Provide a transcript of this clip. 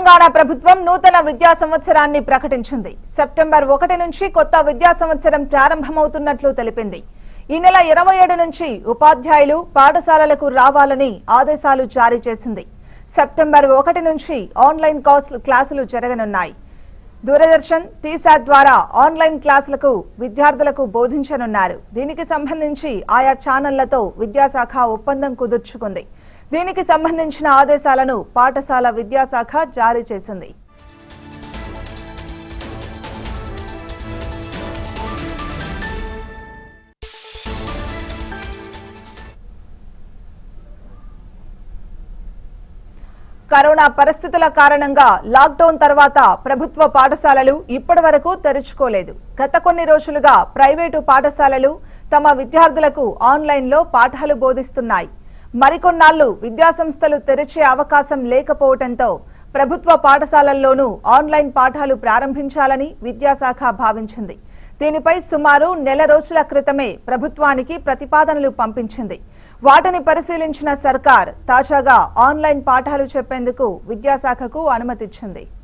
తెలంగాణ ప్రభుత్వం నూతన విద్యా సంవత్సరాన్ని ప్రకటించింది సెప్టెంబర్ ఒకటి నుంచి కొత్త విద్యా సంవత్సరం ప్రారంభమవుతున్నట్లు తెలిపింది ఈ నెల ఇరవై ఏడు నుంచి ఉపాధ్యాయులు పాఠశాలలకు రావాలని ఆదేశాలు జారీ చేసింది సెప్టెంబర్ ఒకటి నుంచి ఆన్లైన్ కాస్- క్లాసులు జరగనున్నాయి దూరదర్శన్ టీశాట్ ద్వారా ఆన్లైన్ క్లాసులకు విద్యార్థులకు బోధించనున్నారు దీనికి సంబంధించి ఆయా ఛానళ్లతో విద్యాశాఖ ఒప్పందం కుదుర్చుకుంది దీనికి సంబంధించిన ఆదేశాలను పాఠశాల విద్యాశాఖ జారీ చేసింది కరోనా పరిస్థితుల కారణంగా లాక్డౌన్ తర్వాత ప్రభుత్వ పాఠశాలలు ఇప్పటి వరకు తెరుచుకోలేదు గత కొన్ని రోజులుగా ప్రైవేటు పాఠశాలలు తమ విద్యార్థులకు ఆన్లైన్లో పాఠాలు బోధిస్తున్నాయి మరికొన్నాళ్లు విద్యాసంస్థలు తెరిచే అవకాశం లేకపోవడంతో ప్రభుత్వ పాఠశాలల్లోనూ ఆన్లైన్ పాఠాలు ప్రారంభించాలని విద్యాశాఖ భావించింది దీనిపై సుమారు నెల రోజుల క్రితమే ప్రభుత్వానికి ప్రతిపాదనలు పంపించింది వాటిని పరిశీలించిన సర్కార్ తాజాగా ఆన్లైన్ పాఠాలు చెప్పేందుకు విద్యాశాఖకు అనుమతిచ్చింది